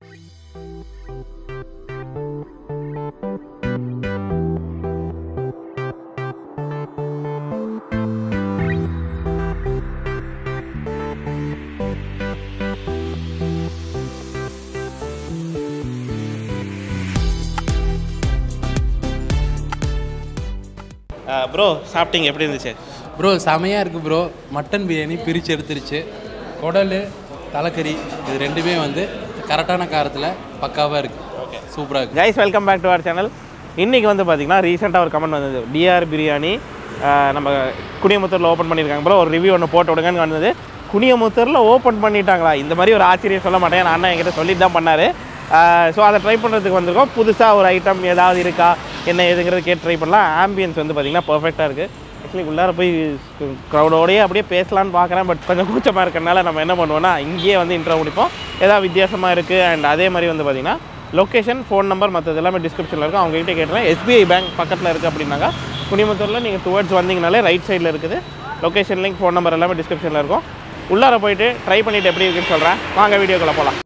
Bro சாப்பிட்டீங்க எப்படி இருந்துச்சு ப்ரோ செமையாக இருக்குது ப்ரோ மட்டன் பிரியாணி பிரித்து எடுத்துருச்சு குடல் தலைக்கறி இது ரெண்டுமே வந்து கரெக்டான காரத்தில் பக்காவாக இருக்குது ஓகே சூப்பராக இருக்குது guys welcome back to our channel இன்றைக்கி வந்து பார்த்தீங்கன்னா ரீசெண்டாக ஒரு கமெண்ட் வந்தது டிஆர் பிரியாணி ஆஹ், நம்ம குனியமுத்தூரில் ஓப்பன் பண்ணியிருக்காங்க ப்ரோ ஒரு ரிவ்யூ ஒன்று போட்டு விடுங்கன்னு வந்தது குனியமுத்தூரில் ஓப்பன் பண்ணிட்டாங்களா இந்த மாதிரி ஒரு ஆச்சரியம் சொல்ல மாட்டேன் என் அண்ணன் என்கிட்ட சொல்லிட்டு தான் பண்ணார் ஸோ அதை ட்ரை பண்ணுறதுக்கு வந்திருக்கோம் புதுசாக ஒரு ஐட்டம் ஏதாவது இருக்கா என்ன ஏதுங்கிறது கேட்டு ட்ரை பண்ணலாம் ஆம்பியன்ஸ் வந்து பார்த்திங்கன்னா பர்ஃபெக்டாக இருக்குது ஆக்சுவலி உள்ளார போய் க்ரௌடோடயே அப்படியே பேசலான்னு பார்க்குறேன் பட் கொஞ்சம் கூச்சமாக இருக்கறனால நம்ம என்ன பண்ணுவோம்னா இங்கேயே வந்து இன்ட்ரோ முடிப்போம் ஏதாவது வித்தியாசமாக இருக்குது அண்ட் அதே மாதிரி வந்து பார்த்திங்கன்னா லொக்கேஷன் ஃபோன் நம்பர் மற்றது எல்லாமே டிஸ்கிரிப்ஷனில் இருக்கும் அவங்க கிட்டே கேட்டுறேன் எஸ்பிஐ பேங்க் பக்கத்தில் இருக்குது அப்படின்னாக்கா குனிமுத்தூரில் நீங்கள் டுவர்ட்ஸ் வந்தீங்கனாலே ரைட் சைடில் இருக்குது லொக்கேஷன் லிங்க் ஃபோன் நம்பர் எல்லாமே டிஸ்கிரிப்ஷனில் இருக்கும் உள்ளார போயிட்டு ட்ரை பண்ணிவிட்டு எப்படி இருக்குன்னு சொல்கிறேன் வாங்க வீடியோக்குள்ளே போகலாம்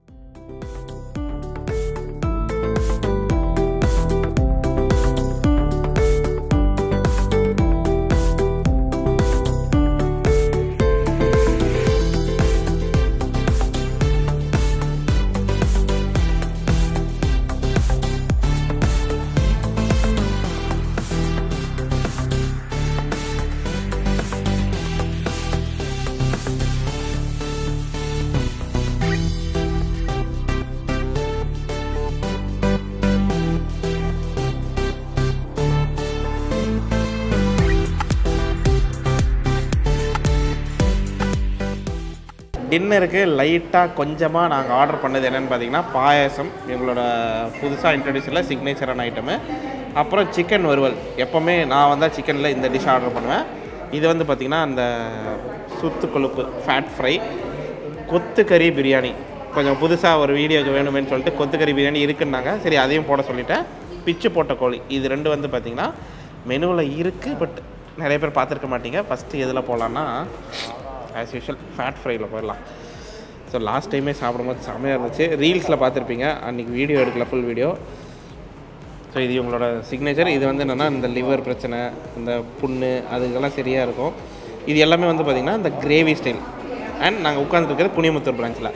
டின்னருக்கு லைட்டாக கொஞ்சமாக நாங்கள் ஆர்டர் பண்ணது என்னென்னு பார்த்தீங்கன்னா பாயாசம் எங்களோட புதுசாக இன்ட்ரடியூஸ் இல்லை சிக்னேச்சரான ஐட்டமு அப்புறம் சிக்கன் வறுவல் எப்போவுமே நான் வந்தால் சிக்கனில் இந்த டிஷ் ஆர்டர் பண்ணுவேன் இது வந்து பார்த்திங்கன்னா அந்த சுத்து கொழுப்பு ஃபேட் ஃப்ரை கொத்துக்கறி பிரியாணி கொஞ்சம் புதுசாக ஒரு வீடியோக்கு வேணுமேன்னு சொல்லிட்டு கொத்துக்கறி பிரியாணி இருக்குன்னாங்க சரி அதையும் போட சொல்லிட்டேன் பிச்சு போட்ட கோழி இது ரெண்டு வந்து பார்த்திங்கன்னா மெனுவில் இருக்குது பட் நிறைய பேர் பார்த்துருக்க மாட்டீங்க ஃபஸ்ட்டு எதில் போகலான்னா ஆஸ் யூஷுவல் ஃபேட் ஃப்ரையில் போயிடலாம் ஸோ லாஸ்ட் டைமே சாப்பிடும்போது செமையாக இருந்துச்சு ரீல்ஸில் பார்த்துருப்பீங்க அன்றைக்கி வீடியோ எடுக்கல ஃபுல் வீடியோ ஸோ இது இவங்களோட சிக்னேச்சர் இது வந்து என்னென்னா இந்த லிவர் பிரச்சனை இந்த புண்ணு அதுக்கெல்லாம் சரியாக இருக்கும் இது எல்லாமே வந்து பார்த்திங்கன்னா இந்த கிரேவி ஸ்டைல் அண்ட் நாங்கள் உட்காந்துருக்கிறது குனியமுத்தூர் பிரான்ச்சில்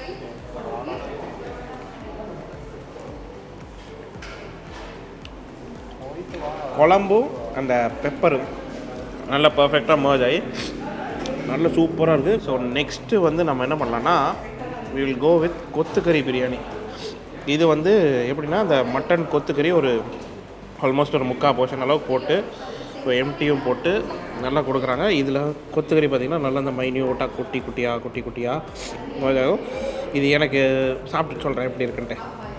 குழம்பும் அந்த பெப்பரும் நல்ல பர்ஃபெக்டாக மர்ஜ் ஆகி நல்ல சூப்பராக இருக்குது ஸோ நெக்ஸ்ட்டு வந்து நம்ம என்ன பண்ணலான்னா we will கோ வித் கொத்துக்கறி பிரியாணி இது வந்து எப்படின்னா அந்த மட்டன் கொத்துக்கறி ஒரு ஆல்மோஸ்ட் ஒரு முக்கால் போர்ஷன் அளவுக்கு போட்டு இப்போ எம்டியும் போட்டு நல்லா கொடுக்குறாங்க இதில் கொத்துக்கறி பார்த்திங்கன்னா நல்லா அந்த மைன்யூட்டாக குட்டி குட்டியாக குட்டி குட்டியாக இதாகும் இது எனக்கு சாப்பிட்டு சொல்கிறேன் எப்படி இருக்குன்ட்டு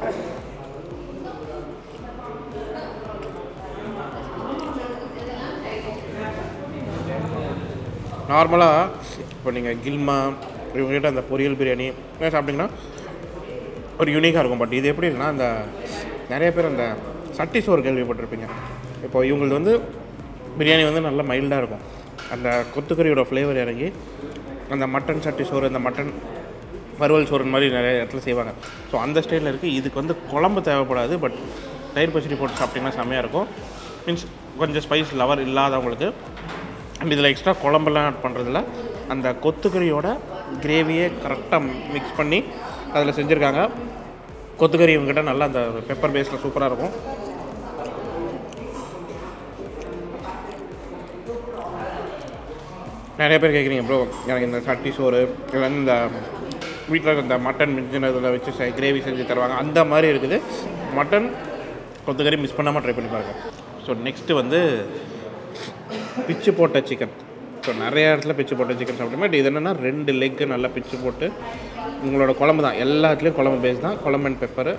நார்மலாக இப்போ நீங்கள் கில்மா இவங்ககிட்ட அந்த பொரியல் பிரியாணி இதெல்லாம் சாப்பிட்டிங்கன்னா ஒரு யூனிக்காக இருக்கும் பட் இது எப்படி இருக்குன்னா அந்த நிறைய பேர் அந்த சட்டி சோறு கேள்விப்பட்டிருப்பீங்க இப்போ இவங்களது வந்து பிரியாணி வந்து நல்லா மைல்டாக இருக்கும் அந்த கொத்துக்கறியோட ஃப்ளேவர் இறங்கி அந்த மட்டன் சட்டி சோறு அந்த மட்டன் வறுவல் சோறு மாதிரி நிறைய இடத்துல செய்வாங்க ஸோ அந்த ஸ்டைலில் இருக்குது இதுக்கு வந்து குழம்பு தேவைப்படாது பட் தயிர் பச்சடி போட்டு சாப்பிட்டிங்கன்னா செம்மையாக இருக்கும் மீன்ஸ் கொஞ்சம் ஸ்பைஸ் லவர் இல்லாதவங்களுக்கு அண்ட் இதில் எக்ஸ்ட்ரா குழம்பெல்லாம் ஆட் பண்ணுறதுல அந்த கொத்துக்கறியோட கிரேவியை கரெக்டாக மிக்ஸ் பண்ணி அதில் செஞ்சுருக்காங்க கொத்துக்கறி இவங்ககிட்ட நல்லா அந்த பெப்பர் பேஸில் சூப்பராக இருக்கும் நிறைய பேர் கேட்குறீங்க ப்ரோ எனக்கு இந்த சட்டி சோறு இல்லை இந்த வீட்டில் இந்த மட்டன் மிஞ்சினதில் வச்சு கிரேவி செஞ்சு தருவாங்க அந்த மாதிரி இருக்குது மட்டன் கொத்துக்கறி மிஸ் பண்ணாமல் ட்ரை பண்ணி பாருங்க ஸோ நெக்ஸ்ட்டு வந்து பிச்சு போட்ட சிக்கன் ஸோ நிறைய இடத்துல பிச்சு போட்ட சிக்கன் சாப்பிட்டோம் பட் இது என்னென்னா ரெண்டு லெக்கு நல்லா பிச்சு போட்டு உங்களோட குழம்பு தான் எல்லாத்துலேயும் குழம்பு பேஸ் தான் குழம்பு அண்ட் பெப்பரு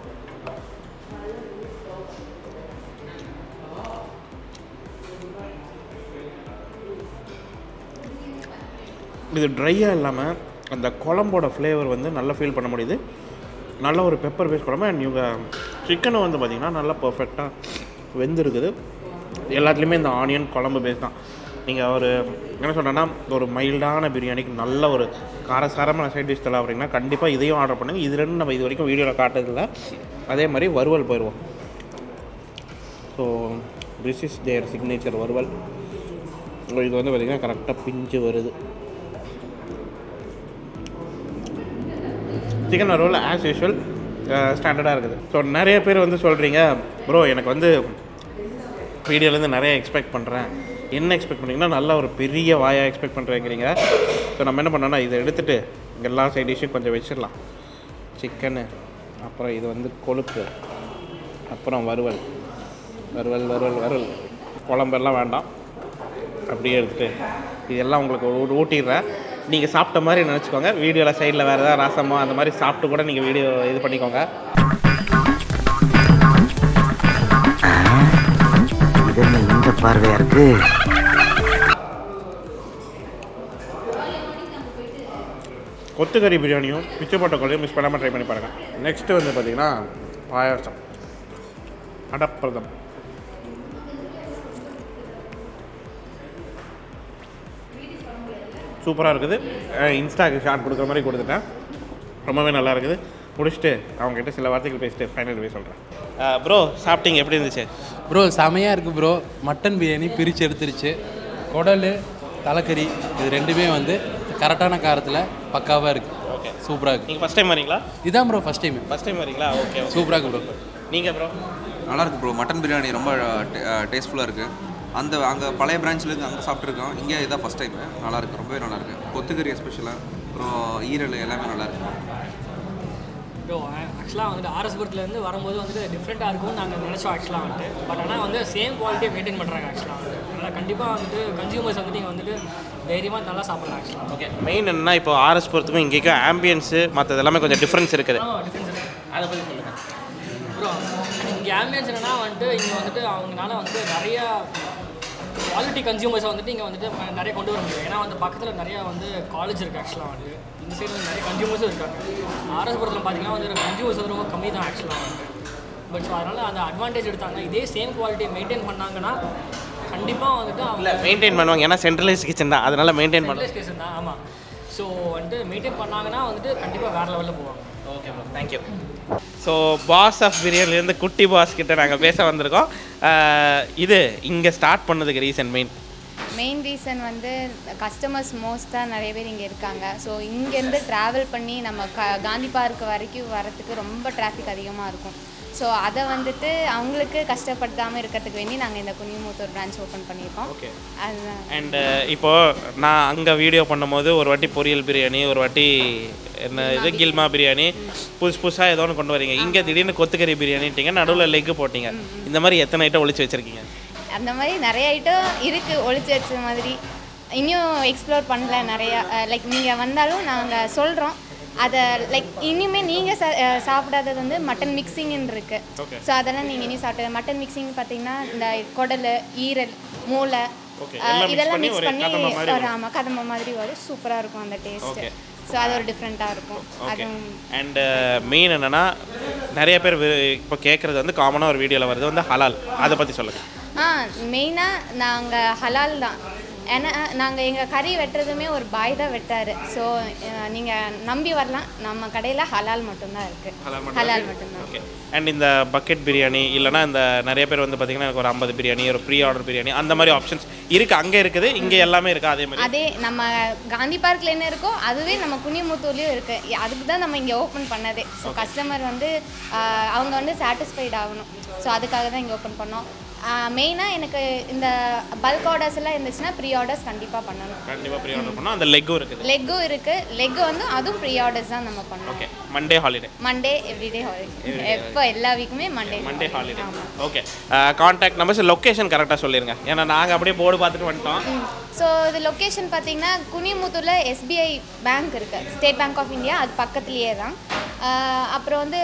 இது ட்ரையாக இல்லாமல் அந்த குழம்போட ஃப்ளேவர் வந்து நல்லா ஃபீல் பண்ண முடியுது நல்ல ஒரு பெப்பர் பேஸ் குழம்பு அண்ட் இவங்க சிக்கனும் வந்து பார்த்திங்கன்னா நல்லா பர்ஃபெக்டாக வெந்திருக்குது எல்லாத்துலேயுமே இந்த ஆனியன் குழம்பு பேஸ் தான் நீங்கள் ஒரு என்ன சொல்கிறேன்னா ஒரு மைல்டான பிரியாணிக்கு நல்ல ஒரு காரசாரமான சைட் டிஷ் தலை அப்படின்னா கண்டிப்பாக இதையும் ஆர்டர் பண்ணுங்கள் இது ரெண்டும் நம்ம இது வரைக்கும் வீடியோவில் காட்டுறதில்ல அதே மாதிரி வறுவல் போயிடுவோம் so this is their signature வறுவல் இது வந்து பார்த்திங்கன்னா கரெக்டாக பிஞ்சு வருது சிக்கன் வறுவல் ஆஸ் யூஷுவல் ஸ்டாண்டர்டாக இருக்குது ஸோ நிறைய பேர் வந்து சொல்கிறீங்க ப்ரோ எனக்கு வந்து வீடியோலேருந்து நிறைய எக்ஸ்பெக்ட் பண்ணுறேன் என்ன எக்ஸ்பெக்ட் பண்ணுறீங்கன்னா நல்ல ஒரு பெரிய வாயாக எக்ஸ்பெக்ட் பண்ணுறேங்கிறீங்க ஸோ நம்ம என்ன பண்ணோம்னா இதை எடுத்துகிட்டு எல்லா சைட் டிஷ்ஷும் கொஞ்சம் வச்சிடலாம் சிக்கனு அப்புறம் இது வந்து கொழுப்பு அப்புறம் வறுவல் வறுவல் வறுவல் வறுவல் குழம்பெல்லாம் வேண்டாம் அப்படியே எடுத்துகிட்டு இதெல்லாம் உங்களுக்கு ஊ- ஊட்டிடுறேன் நீங்கள் சாப்பிட்ட மாதிரி நினச்சிக்கோங்க வீடியோவில் சைடில் வேறு ஏதாவது ரசமோ அந்த மாதிரி சாப்பிட்டு கூட நீங்கள் வீடியோ இது பண்ணிக்கோங்க இது என்ன இந்த பார்வையா இருக்கு கொத்துக்கறி பிரியாணியும் பிச்சைப்பட்ட கொள்ளையும் மிஸ் பண்ணாமல் ட்ரை பண்ணி பாருங்கள் நெக்ஸ்ட்டு வந்து பார்த்தீங்கன்னா பாயாசம் அடப்பிரதம் சூப்பராக இருக்குது அஹ் இன்ஸ்டாக்கு ஷார்ட் கொடுக்குற மாதிரி கொடுத்துட்டேன் ரொம்பவே நல்லா இருக்குது முடிச்சுட்டு அவங்ககிட்ட சில வார்த்தைகள் பேசிட்டு ஃபைனல் போய் சொல்கிறேன் ப்ரோ சாப்பிட்டீங்க எப்படி இருந்துச்சு ப்ரோ செமையாக இருக்குது ப்ரோ மட்டன் பிரியாணி பிரித்து எடுத்துருச்சு குடல் தலைக்கறி இது ரெண்டுமே வந்து கரெக்டான காரத்தில் பக்காவாக இருக்குது ஓகே சூப்பராக இருக்குது நீங்கள் ஃபஸ்ட் டைம் வரீங்களா இதான் bro first time first time வரீங்களா ஓகே சூப்பராக இருக்குது ப்ரோ நீங்கள் ப்ரோ நல்லா இருக்கு ப்ரோ மட்டன் பிரியாணி ரொம்ப டேஸ்ட்ஃபுல்லாக இருக்குது அந்த அங்கே பழைய பிரான்ச்லேருந்து அங்கே சாப்பிட்ருக்கோம் இங்கே இதான் ஃபஸ்ட் டைம் நல்லா இருக்கு ரொம்பவே நல்லா இருக்கு கொத்துக்கறி எஸ்பெஷலாக அப்புறம் ஈரல் எல்லாமே நல்லா இருக்கு ப்ரோ ஆக்சுவலாக வந்துட்டு ஆர்எஸ்புரத்துலேருந்து வரும்போது வந்துட்டு டிஃப்ரெண்ட்டாக இருக்கும்னு நாங்கள் நினச்சோம் ஆக்சுவலாக வந்துட்டு பட் ஆனால் வந்து சேம் குவாலிட்டியை மெயின்டைன் பண்ணுறாங்க ஆக்சுவலாக வந்துட்டு அதனால் கண்டிப்பாக வந்துட்டு கன்சியூமர்ஸ் வந்துட்டு இங்கே வந்துட்டு தைரியமாக நல்லா சாப்பிட்லாம் ஆக்சுவலாக ஓகே மெயின் என்னன்னா இப்போ ஆர்எஸ் பொறுத்துக்கும் இங்கேக்கும் ஆம்பியன்ஸு மற்றது எல்லாமே கொஞ்சம் டிஃப்ரென்ஸ் இருக்குது ஆ டிஃப்ரென்ஸ் இருக்கு அதை பற்றி சொல்லுங்கள் ப்ரோ இங்கே ஆம்பியன்ஸ் என்னன்னா வந்துட்டு இங்கே வந்துட்டு அவங்கனால வந்துட்டு நிறைய குவாலிட்டி கன்சியூமர்ஸை வந்துட்டு இங்கே வந்துட்டு ம- நிறைய கொண்டு வர முடியும் ஏன்னா வந்து பக்கத்தில் நிறைய வந்து காலேஜ் இருக்குது ஆக்சுவலாக வந்து இந்த சைடு வந்து நிறைய கன்சியூமர்ஸும் இருக்காங்க ஆர்எஸ்புரத்தில் பார்த்தீங்கன்னா வந்து கன்சியூமர்ஸ் வந்து ரொம்ப கம்மி தான் ஆக்சுவலாக வந்து பட் ஸோ அதனால் அந்த அட்வான்டேஜ் எடுத்தாங்க இதே சேம் குவாலிட்டியை மெயின்டைன் பண்ணாங்கன்னா கண்டிப்பாக வந்துட்டு அவங்க இல்லை மெயின்டைன் பண்ணுவாங்க ஏன்னா சென்ட்ரலைஸ் கிச்சன் தான் அதனால மெயின்டைன் பண்ணுவாங்க ஸ்டேஷன் தான் ஆமாம் ஸோ வந்துட்டு மெயின்டைன் பண்ணாங்கன்னா வந்துட்டு கண்டிப்பாக வேறு லெவலில் போவாங்க okay bro thank you so boss of பிரியாணிலேருந்து குட்டி பாஸ் கிட்ட நாங்கள் பேச வந்திருக்கோம் அஹ், இது இங்கே ஸ்டார்ட் பண்ணதுக்கு ரீசன் மெயின் மெயின் ரீசன் வந்து கஸ்டமர்ஸ் மோஸ்ட்டாக நிறைய பேர் இங்கே இருக்காங்க ஸோ இங்கேருந்து ட்ராவல் பண்ணி நம்ம க காந்தி பார்க் வரைக்கும் வரத்துக்கு ரொம்ப டிராஃபிக் அதிகமாக இருக்கும் ஸோ அதை வந்துட்டு அவங்களுக்கு கஷ்டப்படுத்தாமல் இருக்கிறதுக்கு வேண்டி நாங்கள் இந்த குனிமுத்தூர் பிரான்ச் ஓப்பன் பண்ணியிருக்கோம் ஓகே அதுதான் அண்டு இப்போது நான் அங்கே வீடியோ பண்ணும்போது ஒரு வாட்டி பொரியல் பிரியாணி ஒரு வாட்டி என்ன இது கில்மா பிரியாணி புதுசு புதுசாக ஏதோ ஒன்று கொண்டு வரீங்க இங்கே திடீர்னு கொத்துக்கறி பிரியாணிட்டீங்க நடுவில் லெக்கு போட்டீங்க இந்த மாதிரி எத்தனை ஐட்டம் ஒழிச்சு வச்சுருக்கீங்க அந்த மாதிரி நிறைய ஐட்டம் இருக்குது ஒளிச்சு வச்ச மாதிரி இன்னும் எக்ஸ்ப்ளோர் பண்ணல நிறையா லைக் நீங்கள் வந்தாலும் நாங்கள் சொல்கிறோம் அதை லைக் இனிமேல் நீங்கள் சா அஹ் சாப்பிடாதது வந்து மட்டன் மிக்சிங்னு இருக்குது ஸோ அதெல்லாம் நீங்கள் இனி சாப்பிட்டது மட்டன் மிக்சிங் பார்த்தீங்கன்னா இந்த குடல் ஈரல் மூளை Okay, அஹ் எல்லாம் mix இதெல்லாம் பண்ணி மிக்ஸ் ஒரு பண்ணி கதம்ப மாதிரி ஒரு ஆமாம் கதம்ப மாதிரி வரும் சூப்பராக இருக்கும் அந்த டேஸ்ட்டு Okay. ஸோ அது ஒரு டிஃப்ரெண்ட்டாக இருக்கும் ஓகே அதுவும் அண்டு மெயின் என்னென்னா நிறைய பேர் வி- இப்போ கேட்குறது வந்து காமனாக ஒரு வீடியோவில் வருது வந்து ஹலால் அதை பற்றி சொல்லுங்கள் ஆ மெயினாக நாங்கள் ஹலால் தான் ஏன்னா நாங்கள் எங்கள் கறி வெட்டுறதுமே ஒரு பாய் தான் வெட்டாரு ஸோ நீங்கள் நம்பி வரலாம் நம்ம கடையில் ஹலால் மட்டும்தான் இருக்குது ஹலால் மட்டும்தான் ஓகே அண்ட் இந்த பக்கெட் பிரியாணி இல்லைனா இந்த நிறைய பேர் வந்து பார்த்தீங்கன்னா எனக்கு ஒரு ஐம்பது பிரியாணி ஒரு ப்ரீ ஆர்டர் பிரியாணி அந்த மாதிரி ஆப்ஷன்ஸ் இருக்குது அங்கே இருக்குது இங்கே எல்லாமே இருக்குது அதே மாதிரி அதே நம்ம காந்தி பார்க்கில் என்ன இருக்கோ அதுவே நம்ம குனிமுத்தூர்லேயும் இருக்குது அதுக்கு தான் நம்ம இங்கே ஓப்பன் பண்ணதே ஸோ கஸ்டமர் வந்து ஆஹ், அவங்க வந்து சாட்டிஸ்ஃபைட் ஆகணும் ஸோ அதுக்காக தான் இங்கே ஓப்பன் பண்ணோம் மெயினாக எனக்கு இந்த பல்க் ஆர்டர்ஸ் எல்லாம் இருந்துச்சுன்னா ப்ரீ ஆர்டர்ஸ் கண்டிப்பாக பண்ணணும் கண்டிப்பாக ப்ரீ ஆர்டர் பண்ணோம் அந்த லெக்கும் இருக்குது லெக்கும் இருக்குது லெக் வந்து அதுவும் ப்ரீ ஆர்டர்ஸ் தான் நம்ம பண்ணோம் okay Monday holiday Monday everyday holiday எப்போ எல்லா வீக்குமே Monday Monday holiday okay contact numbers location கரெக்டாக சொல்லிடுங்க ஏன்னா நாங்கள் அப்படியே போர்டு பார்த்துட்டு வந்துட்டோம் ஸோ இது லொக்கேஷன் பார்த்தீங்கன்னா குனிமுத்தூரில் எஸ்பிஐ பேங்க் இருக்குது ஸ்டேட் பேங்க் ஆஃப் இந்தியா அது பக்கத்துலேயே தான் ஆஹ் அப்புறம் வந்து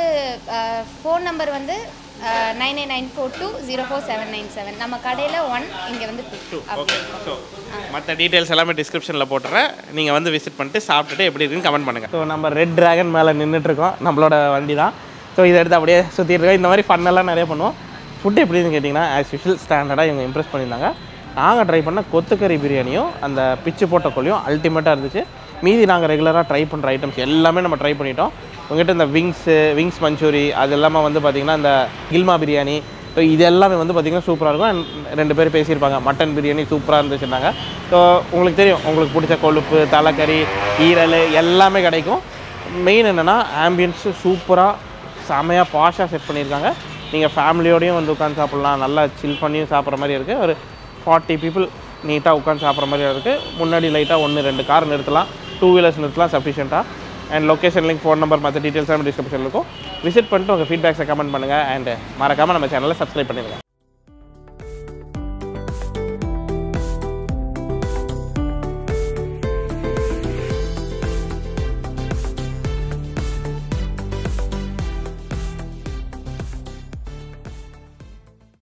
ஃபோன் நம்பர் வந்து nine eight nine four two zero four seven nine seven நம்ம கடையில் ஒன் இங்கே வந்து டூ ஓகே ஸோ மற்ற டீட்டெயில்ஸ் எல்லாமே டிஸ்கிரிப்ஷனில் போட்டுறேன் நீங்கள் வந்து விசிட் பண்ணிட்டு சாப்பிட்டுட்டு எப்படி இருக்குன்னு கமெண்ட் பண்ணுங்கள் ஸோ நம்ம ரெட் டிராகன் மேலே நின்றுட்டுருக்கோம் நம்மளோட வண்டி தான் ஸோ இதை எடுத்து அப்படியே சுற்றிட்டு இருக்கோம் இந்த மாதிரி ஃபன்னெல்லாம் நிறைய பண்ணுவோம் ஃபுட் எப்படி இருக்குன்னு கேட்டிங்கன்னா ஆஸ் யூஷுவல் ஸ்டாண்டர்டாக இவங்க இம்ப்ரெஸ் பண்ணியிருந்தாங்க நாங்கள் ட்ரை பண்ண கொத்துக்கறி பிரியாணியும் அந்த பிச்சு போட்ட கோழியும் அல்டிமேட்டாக இருந்துச்சு மீதி நாங்கள் ரெகுலராக ட்ரை பண்ணுற ஐட்டம்ஸ் எல்லாமே நம்ம ட்ரை பண்ணிட்டோம் உங்ககிட்ட இந்த விங்ஸு விங்ஸ் மஞ்சூரி அது இல்லாமல் வந்து பார்த்திங்கன்னா இந்த கில்மா பிரியாணி ஸோ இது எல்லாமே வந்து பார்த்திங்கன்னா சூப்பராக இருக்கும் And ரெண்டு பேர் பேசியிருப்பாங்க மட்டன் பிரியாணி சூப்பராக இருந்துச்சுன்னாங்க ஸோ உங்களுக்கு தெரியும் உங்களுக்கு பிடிச்ச கொழுப்பு தலைக்கறி ஈரல் எல்லாமே கிடைக்கும் மெயின் என்னென்னா ஆம்பியன்ஸு சூப்பராக செமையாக பாஷாக செட் பண்ணியிருக்காங்க நீங்கள் ஃபேமிலியோடையும் வந்து உட்காந்து சாப்பிட்லாம் நல்லா சில் பண்ணியும் சாப்பிட்ற மாதிரி இருக்குது ஒரு ஃபார்ட்டி பீப்புள் நீட்டாக உட்காந்து சாப்பிட்ற மாதிரி இருக்குது முன்னாடி லைட்டாக ஒன்று ரெண்டு கார் நிறுத்தலாம் டூ வீலர்ஸ் நிறுத்தலாம் சஃபிஷியண்ட்டாக and location link phone number மற்ற டீட்டெயில்ஸ் நம்ம டிஸ்கிரிப்ஷனில் இருக்கும் விசிட் பண்ணிட்டு உங்கள் ஃபீட்பேக்ஸை கமெண்ட் பண்ணுங்கள் அண்ட் மறக்காமல் நம்ம சேனலை சப்ஸ்கிரைப் பண்ணிடுங்க